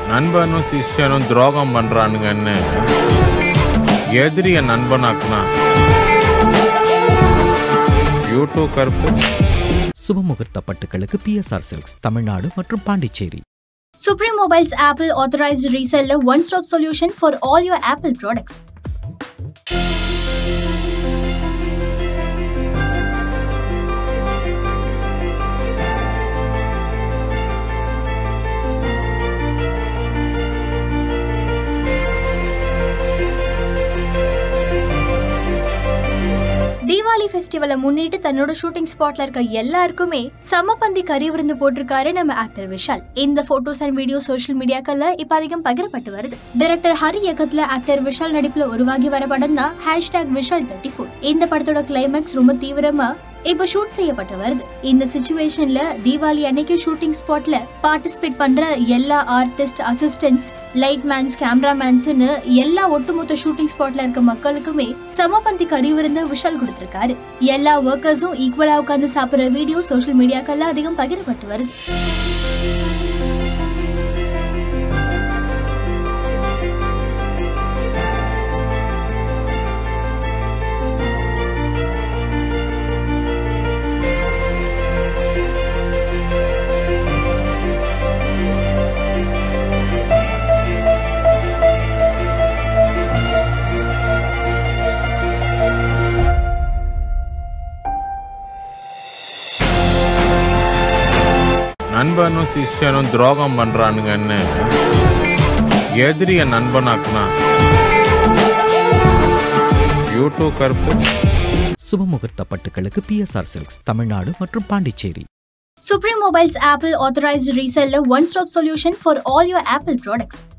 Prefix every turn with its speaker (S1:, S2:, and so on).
S1: நண்பனும் சிஷ்யனும் துரோகம் பண்றானுங்கன்னு எதிரிய நண்பனாக்குனா யூடியூப் கருப்பு
S2: சுபமுகூர்த்த பட்டுகளுக்கு பிஎஸ்ஆர் சில்க்ஸ் தமிழ்நாடு மற்றும் Pondicherry
S3: Supreme Mobile's Apple authorized reseller one stop solution for all your Apple products. Deepavali ஃபெஸ்டிவலை முன்னிட்டு தன்னோட ஷூட்டிங் ஸ்பாட்ல இருக்க எல்லாருக்குமே சமபந்தி கறி விருந்து போட்டிருக்காரு நம்ம ஆக்டர் விஷால் இந்த போட்டோஸ் அண்ட் வீடியோ சோஷியல் மீடியாக்கள்ல இப்ப அதிகம் பகிரப்பட்டு வருது டைரக்டர் ஹரி இயக்கத்துல ஆக்டர் விஷால் நடிப்புல உருவாகி வர படம் தான் ஹேஷ்டாக் விஷால் தேர்ட்டி ஃபோர் இந்த படத்தோட கிளைமேக்ஸ் ரொம்ப தீவிரமா இப்ப ஷூட் செய்யப்பட்டு வருது இந்த சுச்சுவேஷன்ல தீபாவளி அன்னைக்கு ஷூட்டிங் ஸ்பாட்ல பார்ட்டிசிபேட் பண்ற எல்லா ஆர்டிஸ்ட் அசிஸ்டன்ட்ஸ் லைட் மேன்ஸ் கேமராமேன்ஸ்னு எல்லா ஒட்டுமொத்த ஷூட்டிங் ஸ்பாட்ல இருக்க மக்களுக்குமே சமபந்தி கறி விருந்து விஷால் கொடுத்திருக்காரு எல்லா ஒர்க்கர்ஸும் ஈக்குவலா உட்கார்ந்து சாப்பிடுற வீடியோ சோஷியல் மீடியாக்கள்ல அதிகம் பகிரப்பட்டு வருது
S1: நண்பனும் சிஷ்யனும் துரோகம் பண்றானுங்கன்னு எதிரிய நண்பனாக்குனா யூடியூப் கருப்பு
S2: சுபமுகூர்த்த பட்டுகளுக்கு பிஎஸ்ஆர் சில்க்ஸ் தமிழ்நாடு மற்றும் Pondicherry
S3: Supreme Mobile's Apple authorized reseller one stop solution for all your Apple products.